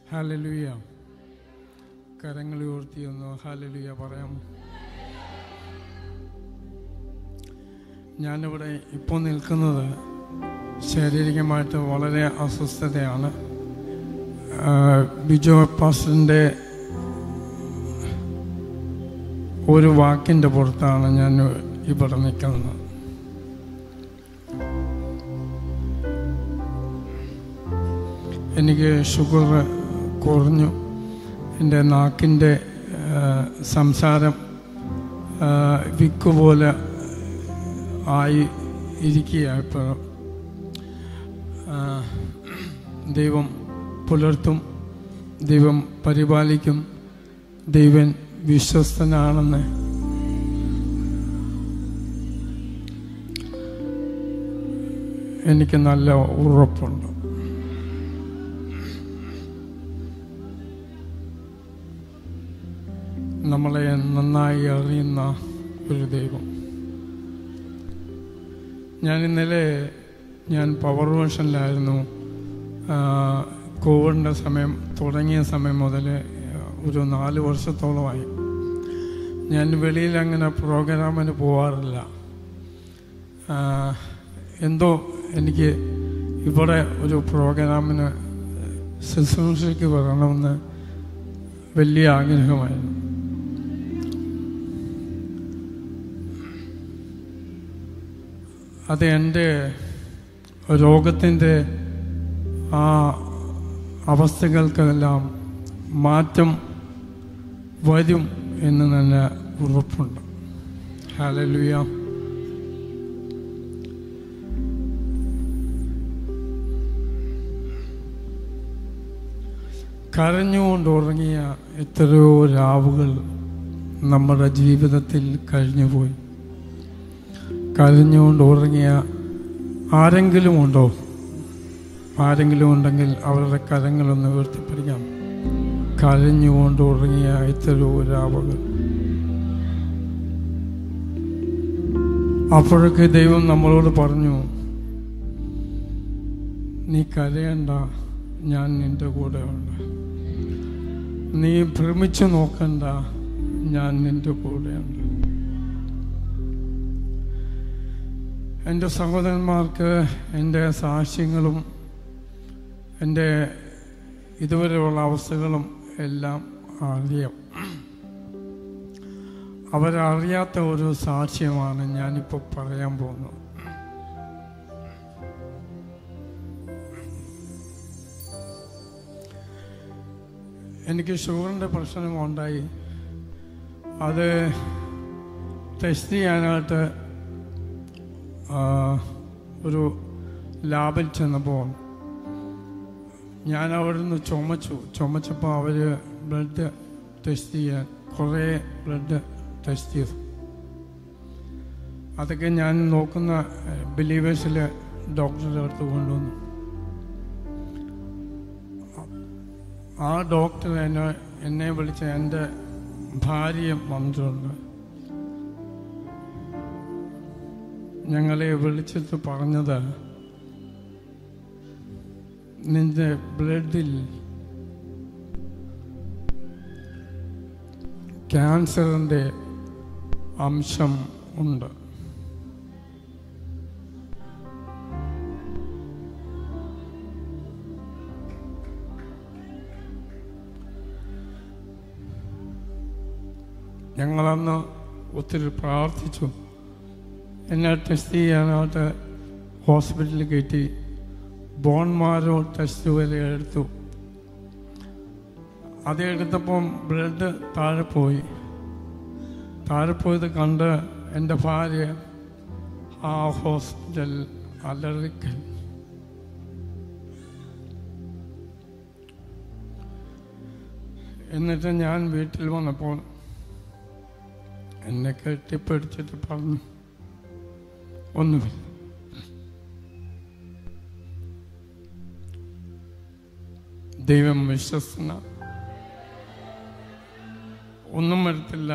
ഹാലലുയ കരങ്ങൾ ഉയർത്തി ഒന്ന് ഹാലലുയ പറയാം ഞാനിവിടെ ഇപ്പോൾ നിൽക്കുന്നത് ശാരീരികമായിട്ട് വളരെ അസ്വസ്ഥതയാണ് ആ, ബിജോ പാസ്റ്ററിൻ്റെ ഒരു വാക്കിൻ്റെ പുറത്താണ് ഞാൻ ഇവിടെ നിൽക്കുന്നത് എനിക്ക് ഷുഗർ കുറഞ്ഞു എൻ്റെ നാക്കിൻ്റെ ആ, സംസാരം ആ, വിക്ക് പോലെ ആയി ഇരിക്കുക ഇപ്പോൾ ദൈവം പുലർത്തും ദൈവം പരിപാലിക്കും ദൈവൻ വിശ്വസ്തനാണെന്ന് എനിക്ക് നല്ല ഉറപ്പുണ്ട് നമ്മളെ നന്നായി അറിയുന്ന ഒരു ദൈവം ഞാൻ ഇന്നലെ ഞാൻ പവർ വേഷനിലായിരുന്നു കോവിഡിൻ്റെ സമയം തുടങ്ങിയ സമയം മുതൽ ഒരു നാല് വർഷത്തോളമായി ഞാൻ വെളിയിൽ അങ്ങനെ പ്രോഗ്രാമിന് പോവാറില്ല ആ, എന്തോ എനിക്ക് ഇവിടെ ഒരു പ്രോഗ്രാമിന് ശുശ്രൂഷയ്ക്ക് വരണമെന്ന് വലിയ ആഗ്രഹമായിരുന്നു അത് എൻ്റെ രോഗത്തിൻ്റെ ആ അവസ്ഥകൾക്കെല്ലാം മാറ്റം വരും എന്ന് തന്നെ ഉറപ്പുണ്ട് ഹാലലുയ കരഞ്ഞുകൊണ്ട് ഉറങ്ങിയ എത്രയോ രാവുകൾ നമ്മുടെ ജീവിതത്തിൽ കഴിഞ്ഞുപോയി കരഞ്ഞുകൊണ്ട് ഉറങ്ങിയ ആരെങ്കിലും ഉണ്ടോ ആരെങ്കിലും ഉണ്ടെങ്കിൽ അവരുടെ കരങ്ങളൊന്ന് ഉയർത്തിപ്പിടിക്കാം കരഞ്ഞുകൊണ്ട് ഉറങ്ങിയ എത്രയോ രാവുകൾ അപ്പോഴൊക്കെ ദൈവം നമ്മളോട് പറഞ്ഞു നീ കരയണ്ട ഞാൻ നിന്റെ കൂടെ ഉണ്ട് നീ ഭ്രമിച്ചു നോക്കണ്ട ഞാൻ നിന്റെ കൂടെയുണ്ട് എൻ്റെ സഹോദരന്മാർക്ക് എൻ്റെ സാക്ഷ്യങ്ങളും എൻ്റെ ഇതുവരെയുള്ള അവസ്ഥകളും എല്ലാം അറിയാം അവരറിയാത്ത ഒരു സാക്ഷ്യമാണ് ഞാനിപ്പോൾ പറയാൻ പോകുന്നത് എനിക്ക് ഷുഗറിൻ്റെ പ്രശ്നം ഉണ്ടായി അത് ടെസ്റ്റ് ചെയ്യാനായിട്ട് ആ, ഒരു ലാബിൽ ചെന്നപ്പോൾ ഞാൻ അവിടെ നിന്ന് ചുമച്ചു ചുമച്ചപ്പോൾ അവർ ബ്ലഡ് ടെസ്റ്റ് ചെയ്യാൻ കുറേ ബ്ലഡ് ടെസ്റ്റ് ചെയ്തു അതൊക്കെ ഞാൻ നോക്കുന്ന ബിലീവേഴ്സിലെ ഡോക്ടറുടെ അടുത്ത് കൊണ്ടുവന്നു ആ ഡോക്ടർ എന്നെ എന്നെ വിളിച്ച എൻ്റെ ഭാര്യ വന്നിട്ടുണ്ട് ഞങ്ങളെ വിളിച്ചിട്ട് പറഞ്ഞത് നിന്റെ ബ്ലഡിൽ ക്യാൻസറിൻ്റെ അംശം ഉണ്ട് ഞങ്ങളന്ന് ഒത്തിരി പ്രാർത്ഥിച്ചു എന്നെ ടെസ്റ്റ് ചെയ്യാനായിട്ട് ഹോസ്പിറ്റലിൽ കയറ്റി ബോൺമാരോ ടെസ്റ്റ് വരെ എടുത്തു അത് എടുത്തപ്പം ബ്ലഡ് താഴെ പോയി താഴെ പോയത് കണ്ട് എൻ്റെ ഭാര്യ ആ ഹോസ്പിറ്റൽ അലറിക്കൽ എന്നിട്ട് ഞാൻ വീട്ടിൽ വന്നപ്പോൾ എന്നെ കെട്ടിപ്പിടിച്ചിട്ട് പറഞ്ഞു ഒന്നുമില്ല ദൈവം വിശ്വസന ഒന്നും വരത്തില്ല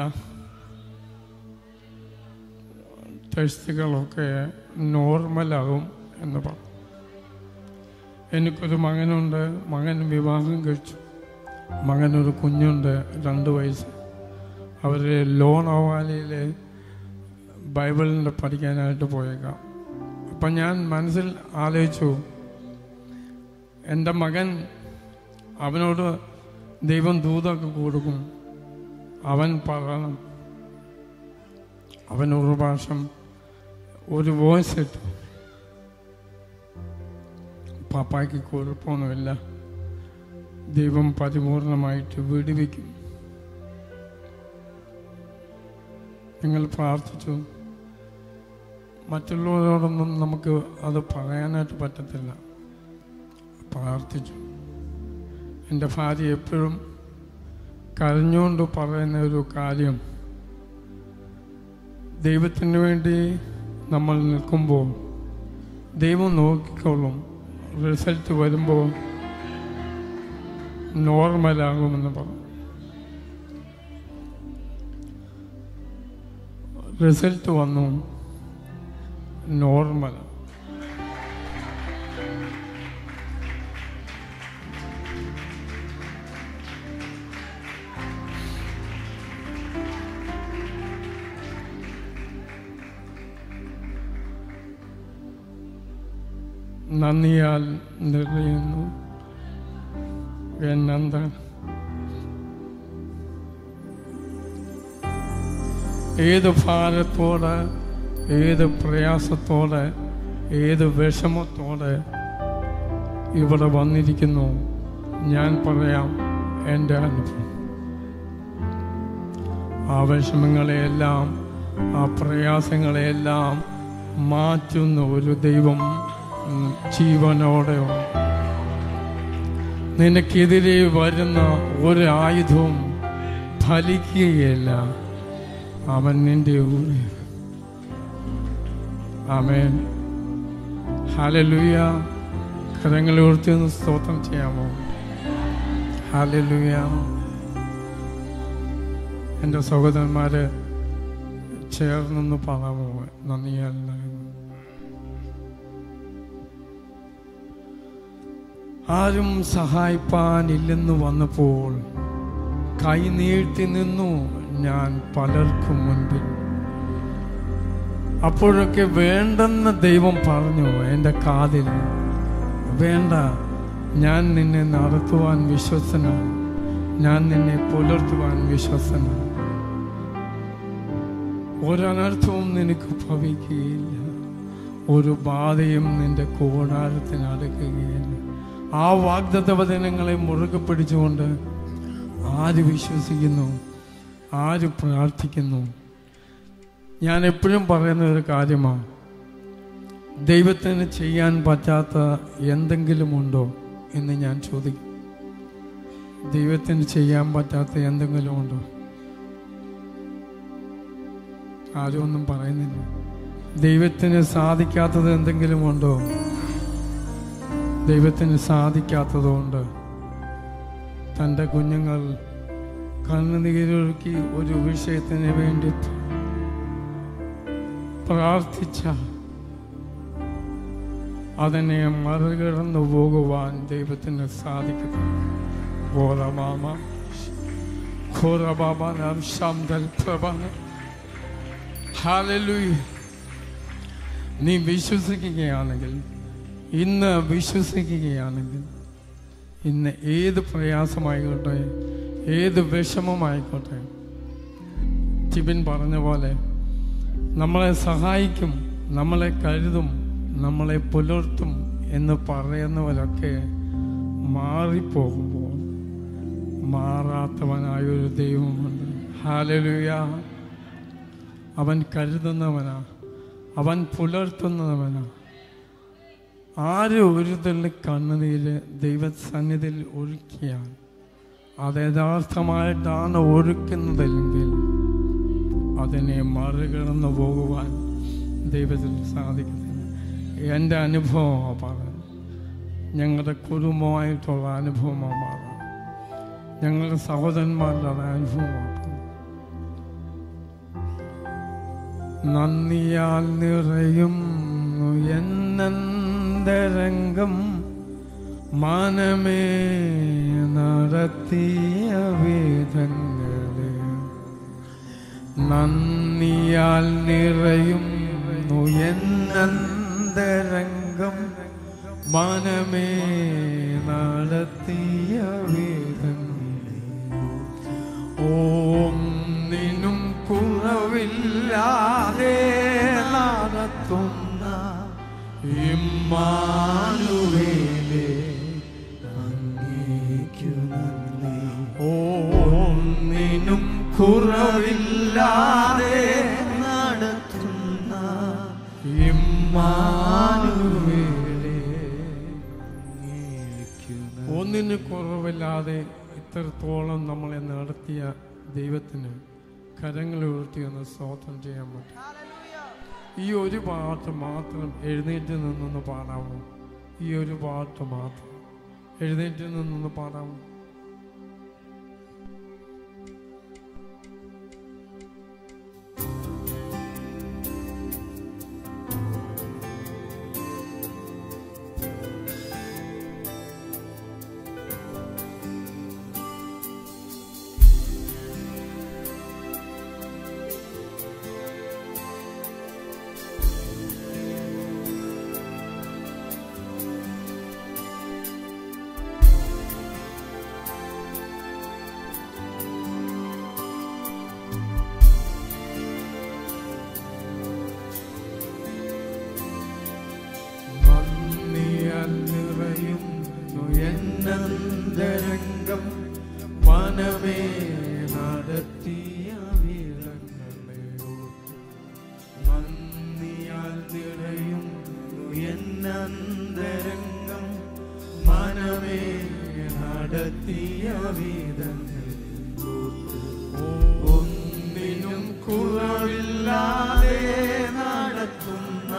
ടെസ്റ്റുകളൊക്കെ നോർമലാകും എന്ന് പറഞ്ഞു എനിക്കൊരു മകനുണ്ട് മകൻ വിവാഹം കഴിച്ചു മകനൊരു കുഞ്ഞുണ്ട് രണ്ട് വയസ്സ് അവർ ലോൺ ഹവാലയിൽ ബൈബിളിൻ്റെ പഠിക്കാനായിട്ട് പോയേക്കാം അപ്പം ഞാൻ മനസ്സിൽ ആലോചിച്ചു എൻ്റെ മകൻ അവനോട് ദൈവം ദൂതൊക്കെ കൊടുക്കും അവൻ പറയണം അവൻ ഒരു പ്രാവശ്യം ഒരു വോയിസ് ഇട്ടു പാപ്പായ്ക്ക് കുഴപ്പമൊന്നുമില്ല ദൈവം പരിപൂർണമായിട്ട് വിടുവിക്കും നിങ്ങൾ പ്രാർത്ഥിച്ചു മറ്റുള്ളവരോടൊന്നും നമുക്ക് അത് പറയാനായിട്ട് പറ്റത്തില്ല പ്രാർത്ഥിച്ചു എൻ്റെ ഭാര്യ എപ്പോഴും കരഞ്ഞുകൊണ്ട് പറയുന്ന ഒരു കാര്യം ദൈവത്തിന് വേണ്ടി നമ്മൾ നിൽക്കുമ്പോൾ ദൈവം നോക്കിക്കോളും റിസൾട്ട് വരുമ്പോൾ നോർമലാകുമെന്ന് പറഞ്ഞു റിസൾട്ട് വന്നു നോർമൽ നന്ദിയാൽ നിറയുന്നു എന്നെന്താ ഏത് ഭാരത്തോടെ ഏത് പ്രയാസത്തോടെ ഏത് വിഷമത്തോടെ ഇവിടെ വന്നിരിക്കുന്നു ഞാൻ പറയാം എൻ്റെ അനുഭവം ആ വിഷമങ്ങളെയെല്ലാം ആ പ്രയാസങ്ങളെയെല്ലാം മാറ്റുന്ന ഒരു ദൈവം ഉം, ജീവനോടെയുണ്ട് നിനക്കെതിരെ വരുന്ന ഒരു ആയുധവും ഫലിക്കുകയില്ല അവൻ നിന്റെ ഊരി ആമേൻ ഹാലലുയ കരങ്ങളെ ഉയർത്തി ഒന്ന് സ്തോത്രം ചെയ്യാമോ ഹാലലുയ എൻ്റെ സഹോദരന്മാര് ചേർന്നൊന്ന് പറയാമോ നന്ദിയല്ല ആരും സഹായിപ്പാനില്ലെന്ന് വന്നപ്പോൾ കൈ നീട്ടി നിന്നു ഞാൻ പലർക്കും മുൻപിൽ അപ്പോഴൊക്കെ വേണ്ടെന്ന് ദൈവം പറഞ്ഞു എൻ്റെ കാതിൽ വേണ്ട ഞാൻ നിന്നെ നടത്തുവാൻ വിശ്വസനാണ് ഞാൻ നിന്നെ പുലർത്തുവാൻ വിശ്വസനാണ് ഒരനർത്ഥവും നിനക്ക് ഭവിക്കുകയില്ല ഒരു ബാധയും നിന്റെ കൂടാരത്തിന് അടുക്കുകയില്ല ആ വാഗ്ദത്ത വചനങ്ങളെ മുറുകെ പിടിച്ചുകൊണ്ട് ആര് വിശ്വസിക്കുന്നു ആര് പ്രാർത്ഥിക്കുന്നു ഞാൻ എപ്പോഴും പറയുന്ന ഒരു കാര്യമാണ് ദൈവത്തിന് ചെയ്യാൻ പറ്റാത്ത എന്തെങ്കിലും ഉണ്ടോ എന്ന് ഞാൻ ചോദിക്കും ദൈവത്തിന് ചെയ്യാൻ പറ്റാത്ത എന്തെങ്കിലും ഉണ്ടോ ആരും ഒന്നും പറയുന്നില്ല ദൈവത്തിന് സാധിക്കാത്തത് എന്തെങ്കിലും ഉണ്ടോ ദൈവത്തിന് സാധിക്കാത്തതുകൊണ്ട് തൻ്റെ കുഞ്ഞുങ്ങൾ കണ്ണുനീരൊഴുക്കി ഒരു വിഷയത്തിന് വേണ്ടി പ്രാർത്ഥിച്ച അതിനെ മറികടന്നു പോകുവാൻ ദൈവത്തിന് സാധിക്കുന്നു ഘോരമാമ ഘോരബാബാനാം ശാന്തൽ പ്രഭാന ഹാലലുയ നീ വിശ്വസിക്കുകയാണെങ്കിൽ ഇന്ന് വിശ്വസിക്കുകയാണെങ്കിൽ ഇന്ന് ഏത് പ്രയാസമായിക്കോട്ടെ ഏത് വിഷമമായിക്കോട്ടെ ടിബിൻ പറഞ്ഞ പോലെ നമ്മളെ സഹായിക്കും നമ്മളെ കരുതും നമ്മളെ പുലർത്തും എന്ന് പറയുന്നവരൊക്കെ മാറിപ്പോകുമ്പോൾ മാറാത്തവനായ ഒരു ദൈവമുണ്ട് ഹാലലുയ അവൻ കരുതുന്നവനാ അവൻ പുലർത്തുന്നവനാ ആര് ഒരു തുള്ളി കണ്ണുനീര് ദൈവസന്നിധിയിൽ ഒഴുക്കിയാൽ അത് യഥാർത്ഥമായിട്ടാണ് ഒഴുക്കുന്നതെങ്കിൽ അതിനെ മറികടന്നു പോകുവാൻ ദൈവത്തിന് സാധിക്കത്തില്ല എൻ്റെ അനുഭവമാണ് പറയുന്നത് ഞങ്ങളുടെ കുടുംബമായിട്ടുള്ള അനുഭവമാണ് പറയുന്നത് ഞങ്ങളുടെ സഹോദരന്മാരുടെ അനുഭവമാണ് പറയുന്നത് നന്ദിയാൽ നിറയും എന്നന്തരംഗം മനമേ നടത്തിയ വേദങ്ങളെ നന്ദിയാൽ നിറയുന്നു എന്നന്തരംഗം മനമേ നടത്തിയ വേദങ്ങളെ ഓന്നിനും കുറവില്ലാതെ നടത്തുന്ന ഇമ്മാനുവേലേ ഓന്നിനും കുറവില്ലാതെ നടത്തുന്ന ഇമ്മാനുവേലേ ഒന്നിന് കുറവില്ലാതെ ഇത്രത്തോളം നമ്മളെ നടത്തിയ ദൈവത്തിന് കരങ്ങൾ ഉയർത്തി ഒന്ന് സ്തോത്രം ചെയ്യാൻ പറ്റും ഈ ഒരു പാട്ട് മാത്രം എഴുന്നേറ്റ് നിന്നൊന്ന് പാടാമോ ഈ ഒരു പാട്ട് മാത്രം എഴുന്നേറ്റ് നിന്നൊന്ന് പാടാമോ നന്ദിയാൽ നിറയുന്നു എന്നന്തരംഗം മനമേ നടത്തിയ വീരങ്ങളെ ഓർത്ത്. നന്ദിയാൽ നിറയുന്നു എന്നന്തരംഗം മനമേ നടത്തിയ വീരങ്ങൾ ഒന്നിനും കുറവില്ലാതെ നടത്തുന്ന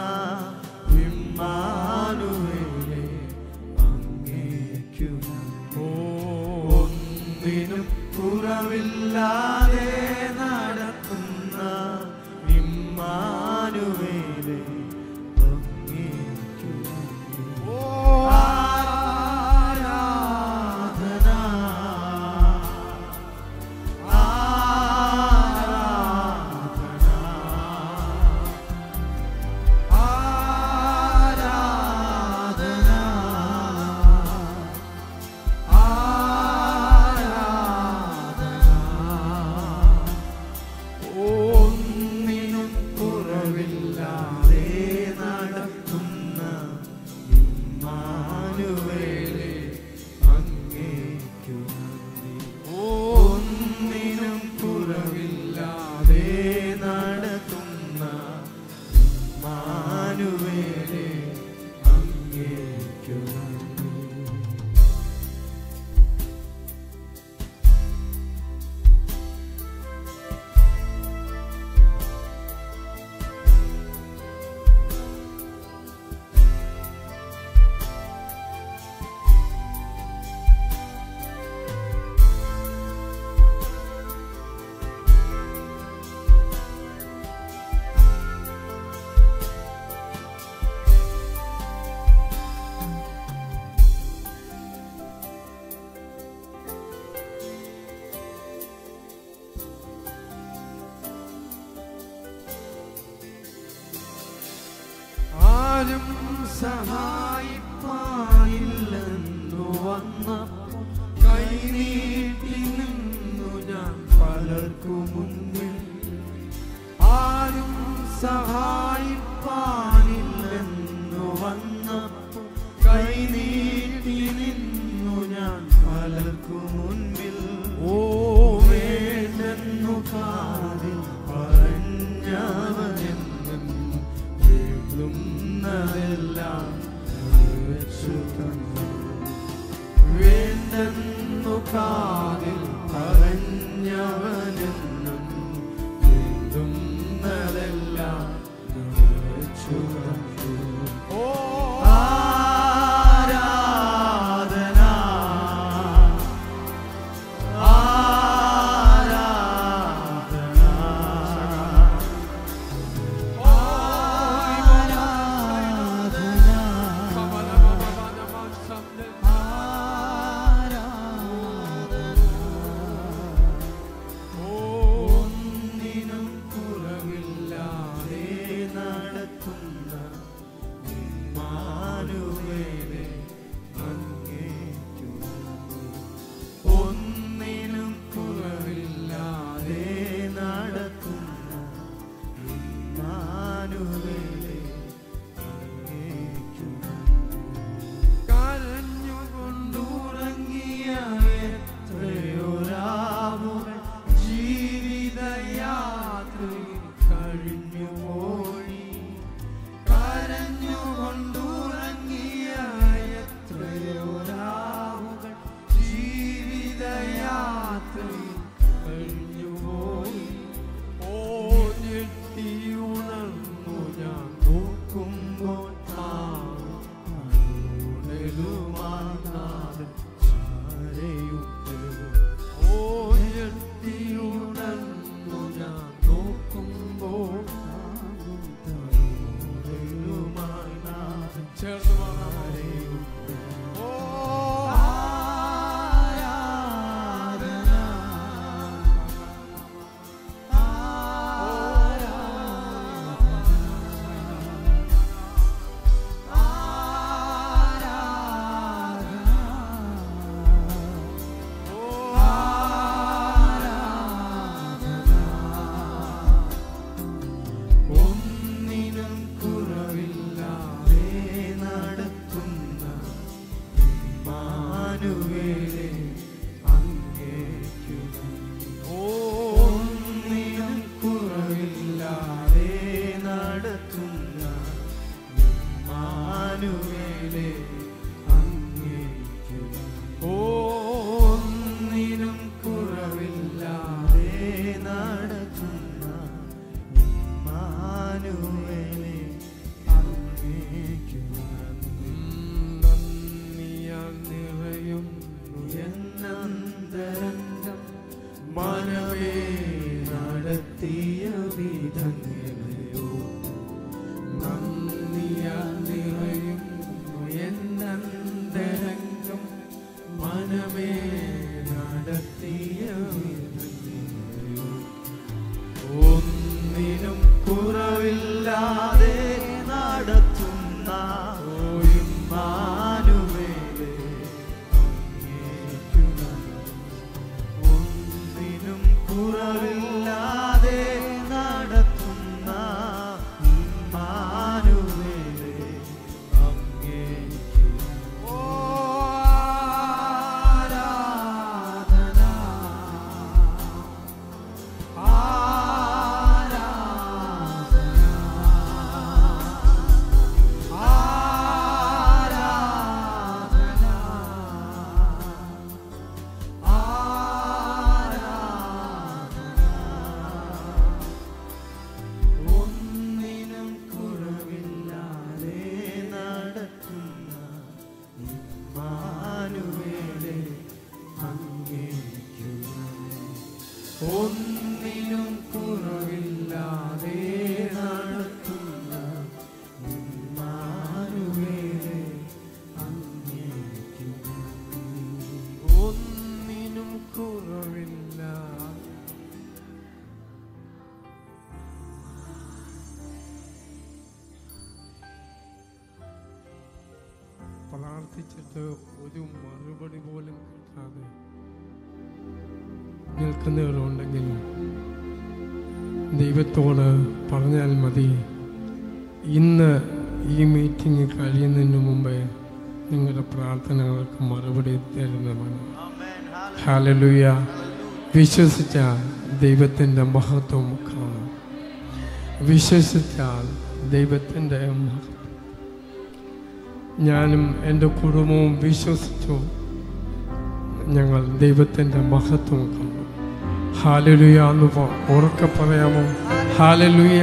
ഇമ്മാനുവേലേ അങ്ങേക്കു നന്ദി. ഒന്നിനും കുറവില്ലാതെ നടത്തുന്ന ഇമ്മാനുവേലേ അങ്ങേക്കു നന്ദി. ആരാധന ഒന്നിനും കുറവില്ലാതെ നടത്തുന്ന ഇമ്മാനുവേലേ അങ്ങേക്കു നന്ദി. ഒന്നിനും കുറവില്ലാതെ നടത്തുന്ന ഇമ്മാനുവേലേ അങ്ങേക്കു നന്ദി. ആരും സഹായിപ്പാനില്ലെന്നു വന്നപ്പോൾ കൈനീട്ടി നിന്നു ഞാൻ പലർക്കു മുന്നിൽ ആരും സഹായിപ്പാനില്ലെന്നു വന്നപ്പോൾ കൈനീട്ടി നിന്നു ഞാൻ പലർക്കു മുൻപിൽ ഓ വേണ്ടെന്നു കാതിൽ പറഞ്ഞവനെന്നും വേണ്ടുന്നതെല്ലാം വെച്ചു തന്നു വേണ്ടെന്നു കാതിൽ പറഞ്ഞവനെന്നും വേണ്ടുന്നതെല്ലാം വെച്ചു തന്നു ഓ ആരാധന ആരാധന ആരാധന പ്രാർത്ഥിച്ചിട്ട് ഒരു മറുപടി പോലും കിട്ടാതെ നിൽക്കുന്നവരുണ്ടെങ്കിൽ ദൈവത്തോട് പറഞ്ഞാൽ മതി ഇന്ന് ഈ മീറ്റിംഗ് കഴിയുന്നതിന് മുമ്പേ നിങ്ങളുടെ പ്രാർത്ഥനകൾക്ക് മറുപടി തരുന്നതാണ് ഹാലലുയ വിശ്വസിച്ചാൽ ദൈവത്തിൻ്റെ മഹത്വം കാണാം വിശ്വസിച്ചാൽ ദൈവത്തിൻ്റെ മഹത്വം ഞാനും എൻ്റെ കുടുംബവും വിശ്വസിച്ചു ഞങ്ങൾ ദൈവത്തിൻ്റെ മഹത്വം കണ്ടു ഹാലലുയ എന്ന് പ- ഉറക്കെ പറയാമോ ഹാലലുയ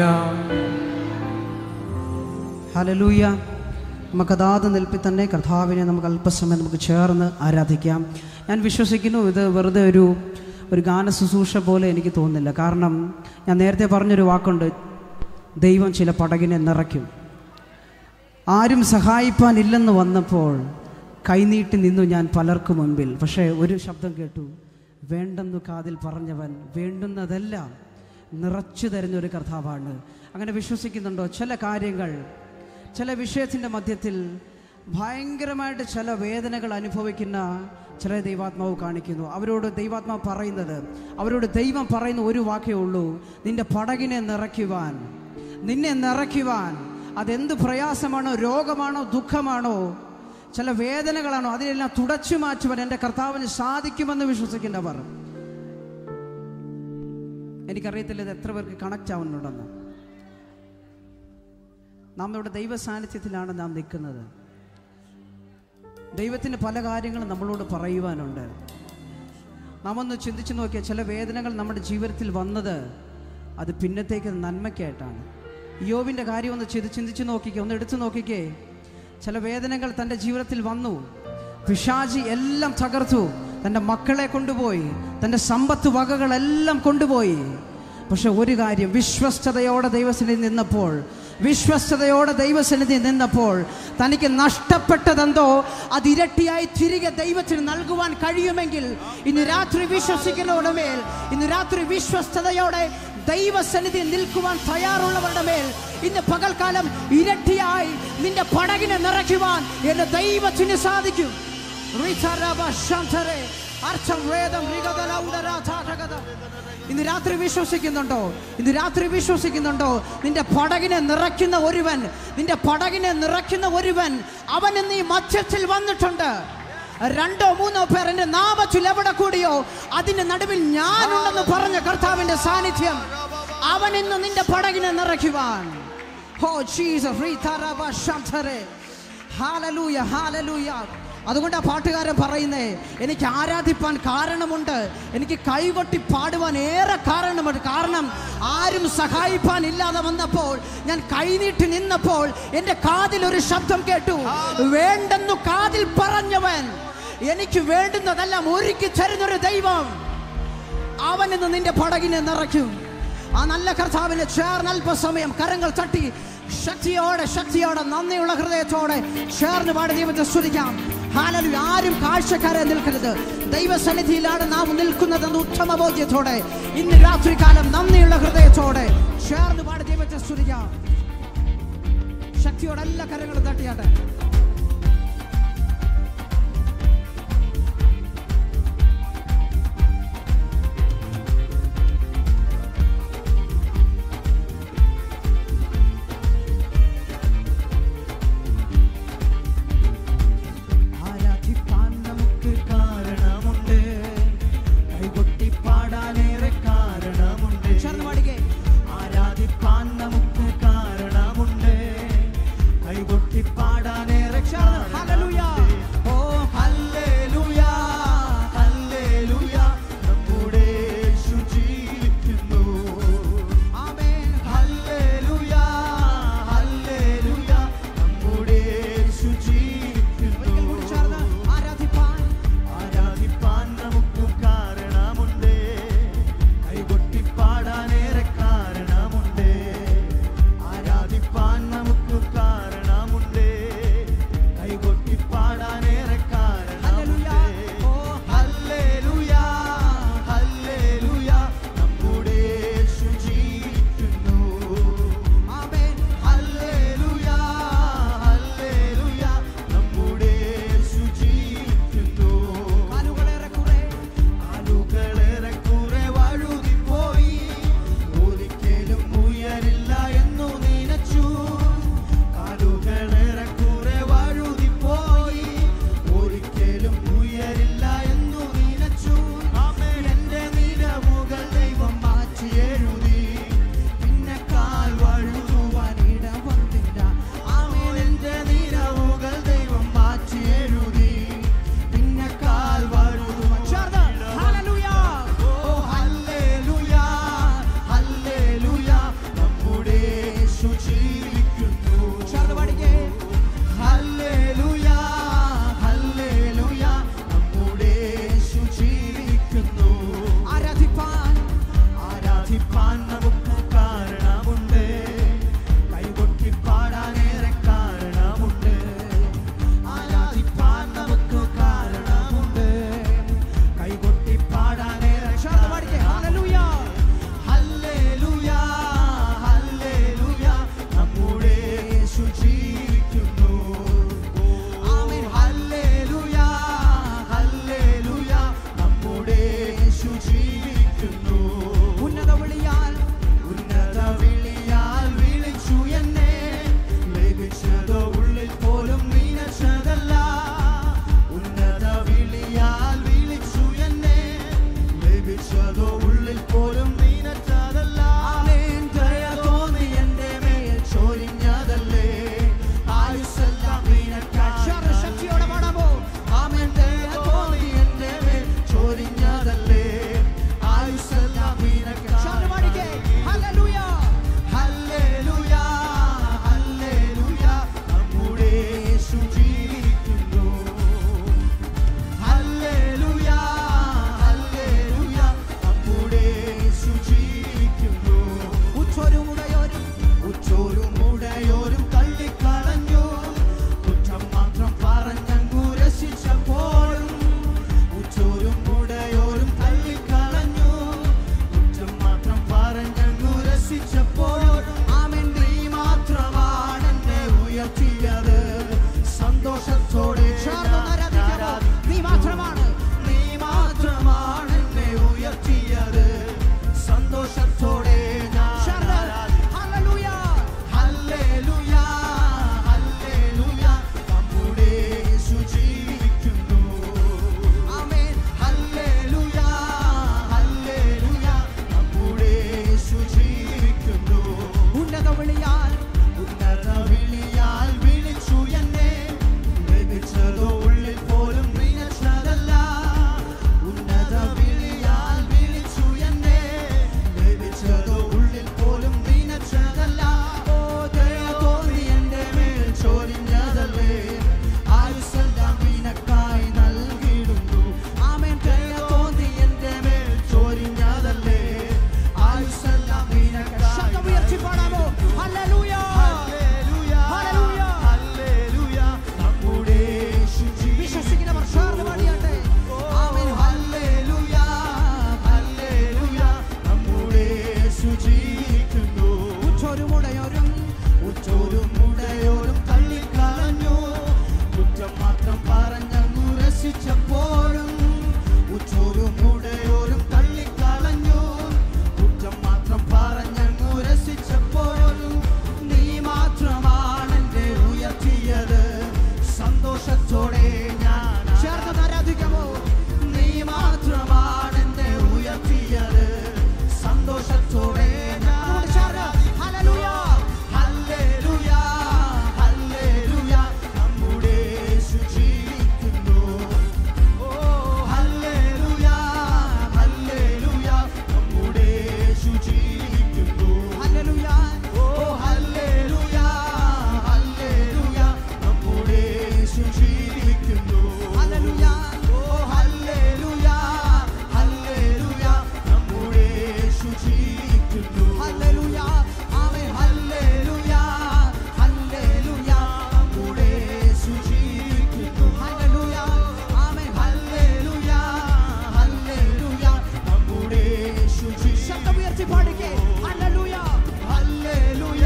ഹലലൂയ നമുക്ക് അതാത് നിൽപ്പിൽ തന്നെ കർത്താവിനെ നമുക്ക് അല്പസമയം നമുക്ക് ചേർന്ന് ആരാധിക്കാം ഞാൻ വിശ്വസിക്കുന്നു ഇത് വെറുതെ ഒരു ഒരു ഗാന ശുശ്രൂഷ പോലെ എനിക്ക് തോന്നുന്നില്ല കാരണം ഞാൻ നേരത്തെ പറഞ്ഞൊരു വാക്കുണ്ട് ദൈവം ചില പടകിനെ നിറയ്ക്കും ആരും സഹായിപ്പാനില്ലെന്ന് വന്നപ്പോൾ കൈനീട്ടി നിന്നു ഞാൻ പലർക്കു മുൻപിൽ പക്ഷേ ഒരു ശബ്ദം കേട്ടു വേണ്ടെന്നു കാതിൽ പറഞ്ഞവൻ വേണ്ടുന്നതെല്ലാം നിറച്ചു തരുന്ന ഒരു കർത്താവാണ് അങ്ങനെ വിശ്വസിക്കുന്നുണ്ടോ ചില കാര്യങ്ങൾ ചില വിഷയത്തിൻ്റെ മധ്യത്തിൽ ഭയങ്കരമായിട്ട് ചില വേദനകൾ അനുഭവിക്കുന്ന ചില ദൈവാത്മാവ് കാണിക്കുന്നു അവരോട് ദൈവാത്മാവ് പറയുന്നത് അവരോട് ദൈവം പറയുന്ന ഒരു വാക്കേ ഉള്ളൂ നിന്റെ പടകിനെ നിറയ്ക്കുവാൻ നിന്നെ നിറയ്ക്കുവാൻ അതെന്ത് പ്രയാസമാണോ രോഗമാണോ ദുഃഖമാണോ ചില വേദനകളാണോ അതിനെല്ലാം തുടച്ചു മാറ്റുവാൻ എൻ്റെ കർത്താവിന് സാധിക്കുമെന്ന് വിശ്വസിക്കുന്നവർ എനിക്കറിയത്തില്ല ഇത് എത്ര പേർക്ക് കണക്റ്റ് ആവുന്നുണ്ടെന്ന് നാം ഇവിടെ ദൈവ സാന്നിധ്യത്തിലാണ് നാം നിൽക്കുന്നത് ദൈവത്തിന് പല കാര്യങ്ങളും നമ്മളോട് പറയുവാനുണ്ട് നാം ഒന്ന് ചിന്തിച്ചു നോക്കിയാൽ ചില വേദനകൾ നമ്മുടെ ജീവിതത്തിൽ വന്നത് അത് പിന്നത്തേക്ക് നന്മയ്ക്കായിട്ടാണ് യോവിൻ്റെ കാര്യം ഒന്ന് ചിന്തി ചിന്തിച്ചു നോക്കിക്കേ ഒന്ന് എടുത്തു നോക്കിക്കേ ചില വേദനകൾ തൻ്റെ ജീവിതത്തിൽ വന്നു പിശാചി എല്ലാം തകർത്തു തൻ്റെ മക്കളെ കൊണ്ടുപോയി തൻ്റെ സമ്പത്ത് വകകളെല്ലാം കൊണ്ടുപോയി പക്ഷെ ഒരു കാര്യം വിശ്വസ്തയോടെ ദൈവസന്നിധി നിന്നപ്പോൾ വിശ്വസ്തയോടെ ദൈവസന്നിധി നിന്നപ്പോൾ തനിക്ക് നഷ്ടപ്പെട്ടതെന്തോ അത് ഇരട്ടിയായി തിരികെ ദൈവത്തിന് നൽകുവാൻ കഴിയുമെങ്കിൽ ഇന്ന് രാത്രി വിശ്വസിക്കുന്നവരുടെ മേൽ ഇന്ന് രാത്രി വിശ്വസ്തയോടെ ദൈവസന്നിധി നിൽക്കുവാൻ തയ്യാറുള്ളവരുടെ മേൽ ഇന്ന് പകൽക്കാലം ഇരട്ടിയായി നിന്റെ പടകിനെ നിറയ്ക്കുവാൻ എന്റെ ദൈവത്തിന് സാധിക്കും റിഥരവ ശംധരെ അർത്ഥം വേദം ഋഗതല ഉദരാധാരകത. ഇന്ന് രാത്രി വിശ്വസിക്കുന്നുണ്ടോ ഇന്ന് രാത്രി വിശ്വസിക്കുന്നുണ്ടോ നിന്റെ പടകിനെ നിറയ്ക്കുന്ന ഒരുവൻ നിന്റെ പടകിനെ നിറയ്ക്കുന്ന ഒരുവൻ അവൻ ഇന്ന് ഈ മധ്യത്തിൽ വന്നിട്ടുണ്ട് രണ്ടോ മൂന്നോ പേർ എന്റെ നാമത്തിൽ എവിടെ കൂടിയോ അതിന്റെ നടുവിൽ ഞാനുണ്ടെന്ന് പറഞ്ഞ കർത്താവിന്റെ സാന്നിധ്യം അവൻ ഇന്ന് നിന്റെ പടകിനെ നിറയ്ക്കുവാൻ ഹോ ജീസസ് ഹാലലൂയ ഹാലലൂയ അതുകൊണ്ട് ആ പാട്ടുകാരൻ പറയുന്നേ എനിക്ക് ആരാധിപ്പാൻ കാരണമുണ്ട് എനിക്ക് കൈകൊട്ടി പാടുവാൻ ഏറെ കാരണമുണ്ട് കാരണം ആരും സഹായിപ്പാൻ ഇല്ലാതെ വന്നപ്പോൾ ഞാൻ കൈനീട്ടി നിന്നപ്പോൾ എൻ്റെ കാതിൽ ഒരു ശബ്ദം കേട്ടു വേണ്ടെന്നു കാതിൽ പറഞ്ഞവൻ എനിക്ക് വേണ്ടുന്നതെല്ലാം ഒരുക്കി തരുന്നൊരു ദൈവം അവൻ ഇന്ന് നിന്റെ പടകിനെ നിറയ്ക്കും ആ നല്ല കർത്താവിനെ ചേർന്ന് അല്പസമയം കരങ്ങൾ തട്ടി ശക്തിയോടെ ശക്തിയോടെ നന്ദിയുള്ള ഹൃദയത്തോടെ ചേർന്ന് പാടി ദൈവത്തെ സ്തുതിക്കാം ഹാലലു ആരും കാഴ്ചക്കാരെ നിൽക്കരുത് ദൈവസന്നിധിയിലാണ് നാം നിൽക്കുന്നതെന്ന് ഉത്തമ ബോധ്യത്തോടെ ഇന്ന് രാത്രികാലം നന്ദിയുള്ള ഹൃദയത്തോടെ ചേർന്ന് പാടി ദൈവത്തെ സ്തുതിക്കാം ശക്തിയോടെ എല്ലാ കരങ്ങളും തട്ടിയാട്ടെ ആരാധിപ്പാൻ നമുക്ക് കാരണമുണ്ട് കൈകൊട്ടി പാടാനേറെ കാരണമുണ്ട് ചേർന്ന് പാടിക്കേ ആരാധിപ്പാൻ നമുക്ക് കാരണമുണ്ട് കൈകൊട്ടി പാടാനേറെ ഉയർത്തിയത് സന്തോഷത്തോടെ ചേർന്ന് ആരാധിക്കാമോ നീ മാത്രമാണ് നീ മാത്രമാണ് എന്നെ ഉയർത്തിയത് സന്തോഷത്തോടെ ഞാൻ ചേർന്ന് ഹല്ലേലൂയ ഹല്ലേലൂയ ഹല്ലേലൂയ നമ്മുടെ യേശു ജീവിക്കുന്നു ആമേൻ ഹല്ലേലൂയ ഹല്ലേലൂയ നമ്മുടെ യേശു ജീവിക്കുന്നു ഉന്നത വിളിയാൽ ഉന്നത വിളിയാൽ വിളിച്ചു എന്നെ ലഭിച്ചതോ ഉള്ളിൽ പോലും നിനച്ചതല്ല ഉന്നത വിളിയാൽ വിളിച്ചു എന്നെ ലഭിച്ചതോ ഉള്ളിൽ പോലും നിനച്ചതല്ല ഓ ദയ തോന്നി എൻ്റെ മേൽ ചൊരിഞ്ഞതല്ലേ ആയുസെല്ലാം നിനക്കായി നൽകിയിടുന്നു ആമേൻ ദയ തോന്നി എൻ്റെ മേൽ ചൊരിഞ്ഞതല്ലേ ആയുസെല്ലാം നിനക്കായി ശബ്ദമുയർത്തി പാടാമോ ഹല്ലേലൂയ ഹല്ലേലൂയ ഹല്ലേലൂയ നമ്മുടെ യേശു ജീവിക്കുന്നു. വിശ്വസിക്കുന്നവർ ചേർന്ന് പാടിയാട്ടെ ആമേൻ ഹല്ലേലൂയ ഹല്ലേലൂയ നമ്മുടെ യേശു ജീവിക്കുന്നു. ഉച്ചൊരു മുടയൊരും ഉറ്റോരും ഉടയോരും തള്ളിക്കളഞ്ഞു കുറ്റം മാത്രം പറഞ്ഞങ്ങു രസിച്ചപ്പോഴും ഉച്ചോരും ഉടയോരും തള്ളിക്കളഞ്ഞു കുറ്റം മാത്രം പറഞ്ഞങ്ങു രസിച്ചപ്പോഴും നീ മാത്രമാണ് എന്നെ ഉയർത്തിയത് സന്തോഷത്തോടെ ഞാൻ ചേർന്ന് ആരാധിക്കാമോ നീ മാത്രമാണ് എന്നെ ഉയർത്തിയത് സന്തോഷത്തോടെ ഞാൻ അതുകൊണ്ട് ചേർന്ന് ഹല്ലേലൂയ ഹല്ലേലൂയ ഹല്ലേലൂയ നമ്മുടെ യേശു ജീവിക്കുന്നു ഓ ഹല്ലേലൂയ ഹല്ലേലൂയ നമ്മുടെ യേശു ജീവിക്കുന്നു ഹല്ലേലൂയ ഓ ഹല്ലേലൂയ ഹല്ലേലൂയ നമ്മുടെ യേശു ജീവിക്കുന്നു ഹല്ലേലൂയ ഓ ഹല്ലേലൂയ ഹല്ലേലൂയ നമ്മുടെ യേശു ജീവിക്കുന്നു ഹല്ലേലൂയ ആമേൻ ഹല്ലേലൂയ ഹല്ലേലൂയ നമ്മുടെ യേശു ജീവിക്കുന്നു ഹല്ലേലൂയ ആമേൻ ഹല്ലേലൂയ ഹല്ലേലൂയ നമ്മുടെ യേശു ജീവിക്കുന്നു ശബ്ദമുയർത്തി പാടിക്കേ ഹല്ലേലൂയ ഹല്ലേലൂയ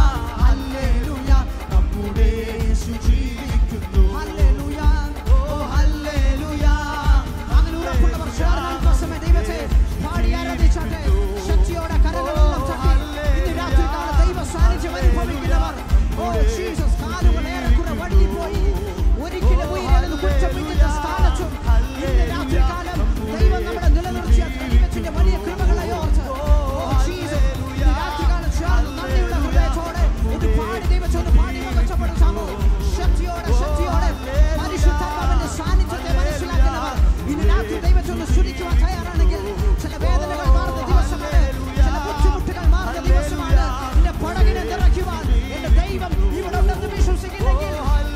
ഹല്ലേലൂയ നമ്മുടെ യേശു ജീവിക്കുന്നു ഹല്ലേലൂയ ഓ ഹല്ലേലൂയ അങ്ങനെ ഉറപ്പുള്ളവർ ചേർന്ന് അല്പസമയം ദൈവത്തെ പാടി ആരാധിച്ചാട്ടെ ശക്തിയോടെ കരങ്ങളെല്ലാം തട്ടി ഇന്ന് രാത്രികാല ദൈവ സാന്നിധ്യം അനുഭവിക്കുന്നവർ ഓ ജീസസ് കാലുകൾ ഏറെക്കുറെ വഴുതിപ്പോയി ഒരിക്കലും ഉയരുന്നത് കുറ്റമില്ലാത്ത സ്ഥാനത്തും ഇന്ന് രാത്രികാലം ദൈവം നമ്മളെ നിലനിർത്തിയ ദൈവത്തിന്റെ വലിയ കൃപകളെ ഓർത്ത് ഓ ജീസസ് ഇന്ന് രാത്രികാലം ചേർന്ന് നന്ദിയുള്ള ഹൃദയത്തോടെ ഒരു പാടി ദൈവത്തോട് പാടി മകച്ചപ്പെടുത്താമോ ശക്തിയോടെ ശക്തിയോടെ പരിശുദ്ധാത്മാവിന്റെ സാന്നിധ്യത്തെ മനസ്സിലാക്കുന്നവർ ഇന്ന് രാത്രി ദൈവത്തോട് സ്തുതിക്കുവാൻ തയ്യാറാണെങ്കിൽ ചില വേദനകൾ മാറുന്ന ദിവസമാണ് ചില ബുദ്ധിമുട്ടുകൾ മാറുന്ന ദിവസമാണ് എന്റെ പടകിനെ നിറയ്ക്കുവാൻ എന്റെ ദൈവം ഇവിടെ ഉണ്ടെന്ന് വിശ്വസിക്കുന്നെങ്കിൽ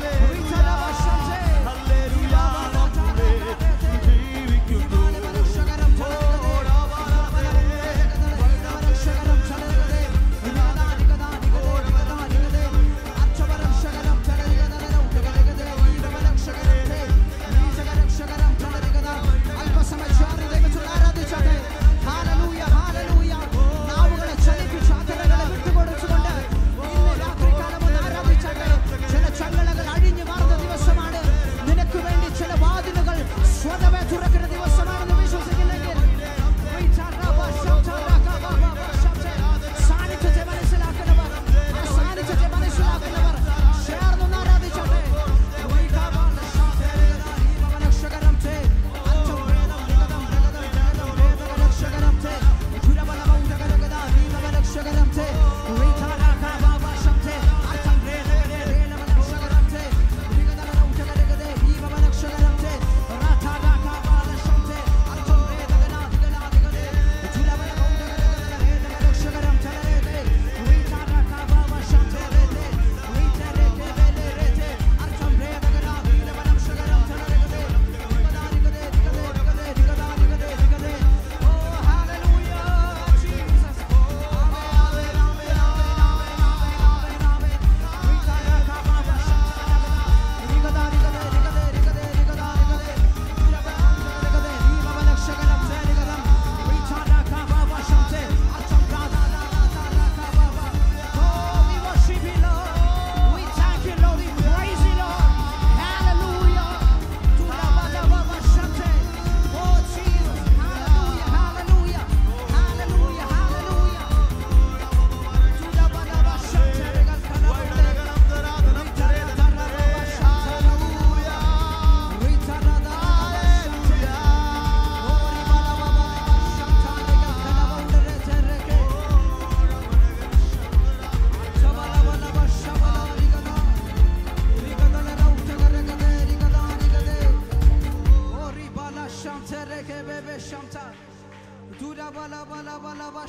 അല്പസമയം ചേർന്ന് ദൈവത്തോട് ആരാധിച്ചാട്ടെ ഹാലലൂയ ഹാലലൂയ നാവുകളെ ചലിപ്പിച്ച് അധരങ്ങളെ വിട്ടുകൊടുത്തുകൊണ്ട് ഇന്ന് രാത്രികാലം ഒന്ന് ആരാധിച്ചാട്ടെ ചില ചങ്ങ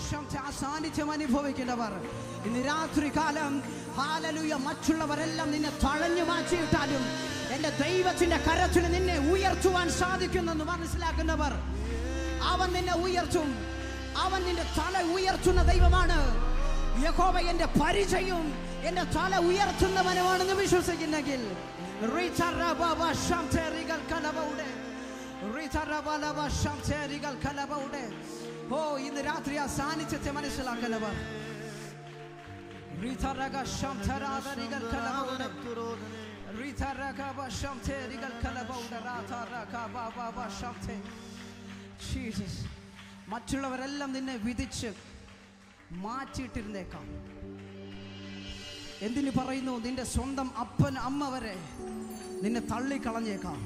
വർഷത്തെ ആ സാന്നിധ്യം അനുഭവിക്കുന്നവർ ഇന്ന് രാത്രി കാലം ഹാലലുയ മറ്റുള്ളവരെല്ലാം നിന്നെ തഴഞ്ഞു മാറ്റിയിട്ടാലും എന്റെ ദൈവത്തിന്റെ കരത്തിന് നിന്നെ ഉയർത്തുവാൻ സാധിക്കുന്നെന്ന് മനസ്സിലാക്കുന്നവർ അവൻ നിന്നെ ഉയർത്തും അവൻ നിന്റെ തല ഉയർത്തുന്ന ദൈവമാണ് യഹോവ എന്റെ പരിചയം എന്റെ തല ഉയർത്തുന്നവനുമാണെന്ന് വിശ്വസിക്കുന്നെങ്കിൽ റിചറബബ ശംതേരികൾ കലബൗടെ. റിചറബലബ ശംതേരികൾ കലബൗടെ. ഓ ഇന്ന് രാത്രി ആ സാന്നിധ്യത്തെ മനസ്സിലാക്കുന്നവർ റിചറഗ ശംതരാദരികൾ കലബൗടെ. റിചറഗബ ശംതേരികൾ കലബൗടെ. റാതറഗബബബ ശംതേ. ജീസസ് മറ്റുള്ളവരെല്ലാം നിന്നെ വിധിച്ച് മാറ്റിയിട്ടിരുന്നേക്കാം എന്തിനു പറയുന്നു നിന്റെ സ്വന്തം അപ്പൻ അമ്മ വരെ നിന്നെ തള്ളിക്കളഞ്ഞേക്കാം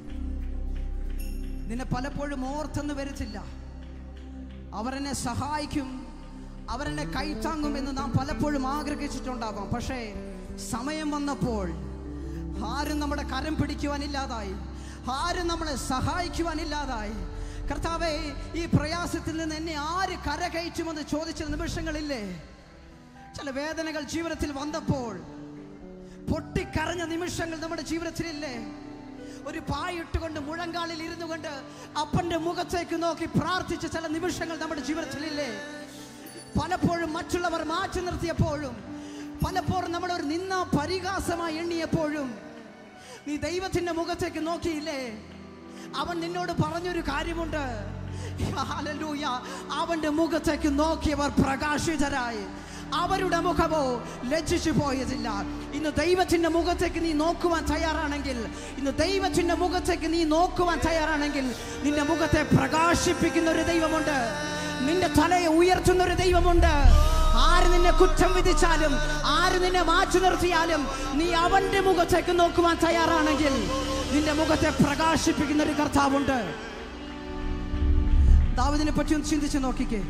നിന്നെ പലപ്പോഴും ഓർത്തെന്ന് വരത്തില്ല അവരെന്നെ സഹായിക്കും അവരെന്നെ കൈത്താങ്ങും എന്ന് നാം പലപ്പോഴും ആഗ്രഹിച്ചിട്ടുണ്ടാവാം പക്ഷേ സമയം വന്നപ്പോൾ ആരും നമ്മുടെ കരം പിടിക്കുവാനില്ലാതായി ആരും നമ്മളെ സഹായിക്കുവാനില്ലാതായി കർത്താവെ ഈ പ്രയാസത്തിൽ നിന്ന് എന്നെ ആര് കരകയറ്റുമെന്ന് ചോദിച്ച നിമിഷങ്ങളില്ലേ ചില വേദനകൾ ജീവിതത്തിൽ വന്നപ്പോൾ പൊട്ടിക്കരഞ്ഞ നിമിഷങ്ങൾ നമ്മുടെ ജീവിതത്തിലില്ലേ ഒരു പായിട്ടുകൊണ്ട് മുഴങ്കാലിൽ ഇരുന്നു കൊണ്ട് അപ്പന്റെ മുഖത്തേക്ക് നോക്കി പ്രാർത്ഥിച്ച ചില നിമിഷങ്ങൾ നമ്മുടെ ജീവിതത്തിലില്ലേ പലപ്പോഴും മറ്റുള്ളവർ മാറ്റി നിർത്തിയപ്പോഴും പലപ്പോഴും നമ്മളൊരു നിന്ന പരിഹാസമായി എണ്ണിയപ്പോഴും നീ ദൈവത്തിന്റെ മുഖത്തേക്ക് നോക്കിയില്ലേ അവൻ നിന്നോട് പറഞ്ഞൊരു കാര്യമുണ്ട് ഹല്ലേലൂയ. അവന്റെ മുഖത്തേക്ക് നോക്കിയവർ പ്രകാശിതരായി അവരുടെ മുഖമോ ലജ്ജിച്ചു പോയതില്ല ഇന്ന് ദൈവത്തിന്റെ മുഖത്തേക്ക് നീ നോക്കുവാൻ തയ്യാറാണെങ്കിൽ ഇന്ന് ദൈവത്തിന്റെ മുഖത്തേക്ക് നീ നോക്കുവാൻ തയ്യാറാണെങ്കിൽ നിന്റെ മുഖത്തെ പ്രകാശിപ്പിക്കുന്ന ഒരു ദൈവമുണ്ട് നിന്റെ തലയെ ഉയർത്തുന്ന ഒരു ദൈവമുണ്ട് ആര് നിന്നെ കുറ്റം വിധിച്ചാലും ആര് നിന്നെ മാറ്റി നിർത്തിയാലും നീ അവന്റെ മുഖത്തേക്ക് നോക്കുവാൻ തയ്യാറാണെങ്കിൽ നിന്റെ മുഖത്തെ പ്രകാശിപ്പിക്കുന്ന ഒരു കർത്താവുണ്ട് ദാവിദിനെ പറ്റി ഒന്ന് ചിന്തിച്ച് നോക്കിക്കേ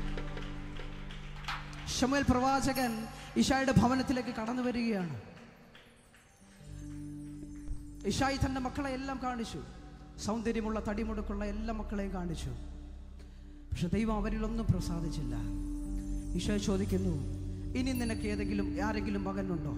ഷമുവേൽ പ്രവാചകൻ ഇഷായുടെ ഭവനത്തിലേക്ക് കടന്നു വരികയാണ് ഇഷായി തന്റെ മക്കളെ എല്ലാം കാണിച്ചു സൗന്ദര്യമുള്ള തടിമുടുക്കുള്ള എല്ലാ മക്കളെയും കാണിച്ചു പക്ഷെ ദൈവം അവരിലൊന്നും പ്രസാദിച്ചില്ല ഈശോ ചോദിക്കുന്നു ഇനി നിനക്ക് ഏതെങ്കിലും ആരെങ്കിലും മകനുണ്ടോ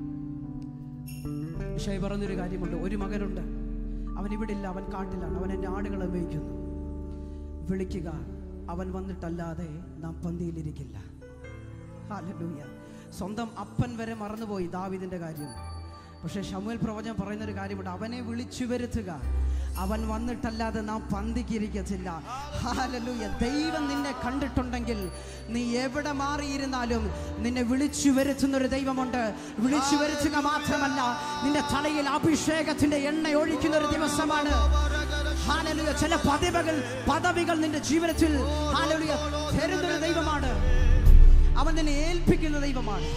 ഈശോയെ പറഞ്ഞൊരു കാര്യമുണ്ട് ഒരു മകനുണ്ട് അവൻ ഇവിടെ ഇല്ല അവൻ കാട്ടിലാണ് അവൻ എൻ്റെ ആടുകളെ മേയ്ക്കുന്നു വിളിക്കുക അവൻ വന്നിട്ടല്ലാതെ നാം പന്തിയിലിരിക്കില്ല ഹല്ലേലൂയ സ്വന്തം അപ്പൻ വരെ മറന്നുപോയി ദാവിദിന്റെ കാര്യം പക്ഷെ ഷമുൽ പ്രവചനം പറയുന്ന ഒരു കാര്യമുണ്ട് അവനെ വിളിച്ചു വരുത്തുക അവൻ വന്നിട്ടല്ലാതെ നാം പന്തിക്കിരിക്കത്തില്ല ഹാലലൂയ ദൈവം നിന്നെ കണ്ടിട്ടുണ്ടെങ്കിൽ നീ എവിടെ മാറിയിരുന്നാലും നിന്നെ വിളിച്ചു വരുത്തുന്ന ഒരു ദൈവമുണ്ട് വിളിച്ചു വരുത്തുക മാത്രമല്ല നിന്റെ തലയിൽ അഭിഷേകത്തിന്റെ എണ്ണ ഒഴിക്കുന്ന ഒരു ദിവസമാണ് ഹാലലുയ ചില പദവികൾ പദവികൾ നിന്റെ ജീവിതത്തിൽ ഹാലലുയ തരുന്നൊരു ദൈവമാണ് അവൻ നിന്നെ ഏൽപ്പിക്കുന്ന ദൈവമാണ്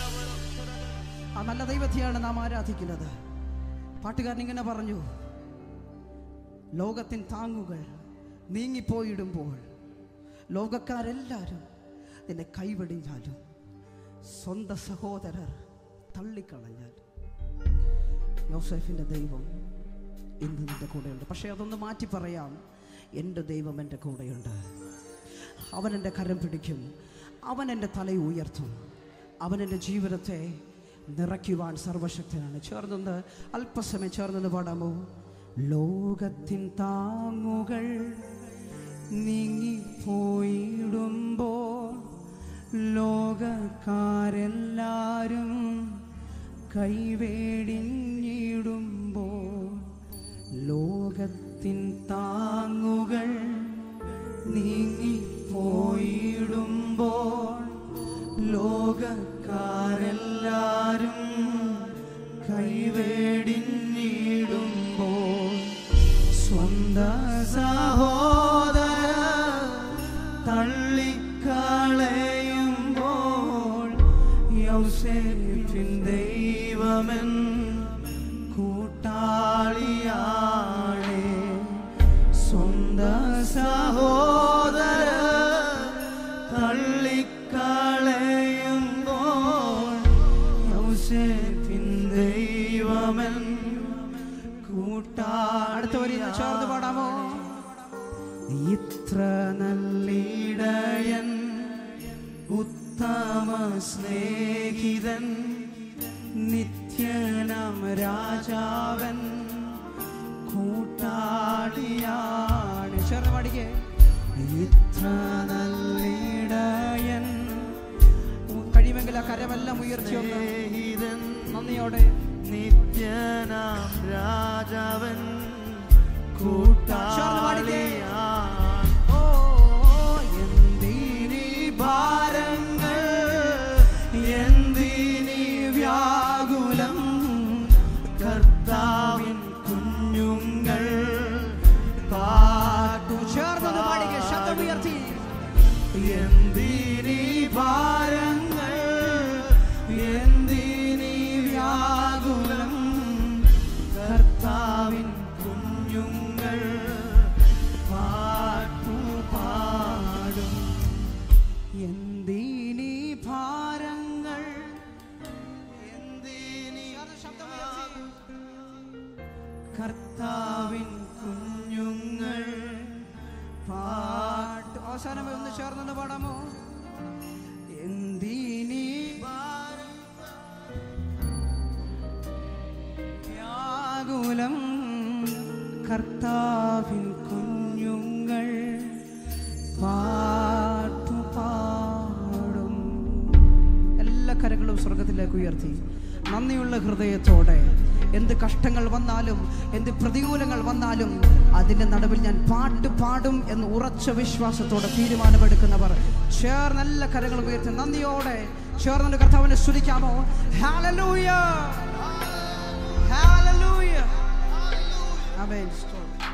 ആ നല്ല ദൈവത്തെയാണ് നാം ആരാധിക്കുന്നത് പാട്ടുകാരൻ ഇങ്ങനെ പറഞ്ഞു ലോകത്തിൻ താങ്ങുകൾ നീങ്ങിപ്പോയിടുമ്പോൾ ലോകക്കാരെല്ലാവരും നിന്നെ കൈവെടിഞ്ഞാലും സ്വന്തം സഹോദരർ തള്ളിക്കളഞ്ഞാലും യോസെഫിൻ്റെ ദൈവം ഇന്ന് നിന്റെ കൂടെയുണ്ട് പക്ഷേ അതൊന്ന് മാറ്റി പറയാം എൻ്റെ ദൈവം എൻ്റെ കൂടെയുണ്ട് അവൻ എൻ്റെ കരം പിടിക്കും അവൻ എൻ്റെ തല ഉയർത്തും അവൻ എൻ്റെ ജീവിതത്തെ നിറയ്ക്കുവാൻ സർവശക്തനാണ് ചേർന്നൊന്ന് അല്പസമയം ചേർന്നൊന്ന് പാടാമോ ലോകത്തിൻ താങ്ങുകൾ നീങ്ങിപ്പോയിടുമ്പോൾ ലോകക്കാരെല്ലാരും കൈവേടിഞ്ഞിടുമ്പോൾ ലോകത്തിൻ താങ്ങുകൾ നീങ്ങിപ്പോയിടുമ്പോൾ ലോകക്കാരെല്ലാരും കൈവേടിഞ്ഞിടുമ്പോൾ സ്വന്ത സഹോദര തള്ളിക്കളയുമ്പോൾ യൗസേപ്പിൻ ദൈവമൻ കൂട്ടാളിയാളെ സ്വന്ത സഹോദര തള്ളിക്കളയുമ്പോൾ യൗസേപ്പിൻ ദൈവമൻ കൂട്ടാ അടുത്ത വരി ചേർന്ന് പാടാമോ ഇത്ര നല്ലിടയൻ ഉത്തമ സ്നേഹിതൻ നിത്യനാം രാജാവൻ കൂട്ടാളിയാണ് ചേർന്ന് പാടിക്കേ ഇത്ര നല്ലിടയൻ കഴിയുമെങ്കിൽ ആ കരമെല്ലാം ഉയർത്തി ഒന്ന് സ്നേഹിതൻ നന്ദിയോടെ നിത്യനാം രാജാവൻ ചേർന്ന് പാടിക്കേ. കൂട്ടാളിയാൻ ഓ എന്തിനീ ഭാരങ്ങൾ എന്തിനീ വ്യാകുലം കർത്താവിൻ കുഞ്ഞുങ്ങൾ പാട്ടു ചേർന്നത് പാടിക്കേ ശബ്ദം ഉയർത്തി എന്തിനീ ഭാരങ്ങൾ എന്തിനീ വ്യാകുലം കർത്താവിൻ കുഞ്ഞുങ്ങൾ പാട്ടു പാടും എന്തിനീ ഭാരങ്ങൾ എന്തിനീ കർത്താവിൻ കുഞ്ഞുങ്ങൾ പാട്ട് അവസാനം ഒന്ന് ചേർന്നത് പാടാമോ എന്തിനീ വ്യാകുലം കർത്താവിൻ കുഞ്ഞുങ്ങൾ പാട്ടുപാടും എല്ലാ കരങ്ങളും സ്വർഗത്തിലേക്ക് ഉയർത്തി നന്ദിയുള്ള ഹൃദയത്തോടെ എന്ത് കഷ്ടങ്ങൾ വന്നാലും എന്ത് പ്രതികൂലങ്ങൾ വന്നാലും അതിൻ്റെ നടുവിൽ ഞാൻ പാട്ട് പാടും എന്ന് ഉറച്ച വിശ്വാസത്തോടെ തീരുമാനമെടുക്കുന്നവർ ചേർന്ന് എല്ലാ കരങ്ങളും ഉയർത്തി നന്ദിയോടെ ചേർന്നുകൊണ്ട് കർത്താവിനെ സ്തുതിക്കാമോ ഹാലലൂയ ഹാലലൂയ ആമേൻ സ്തോത്രം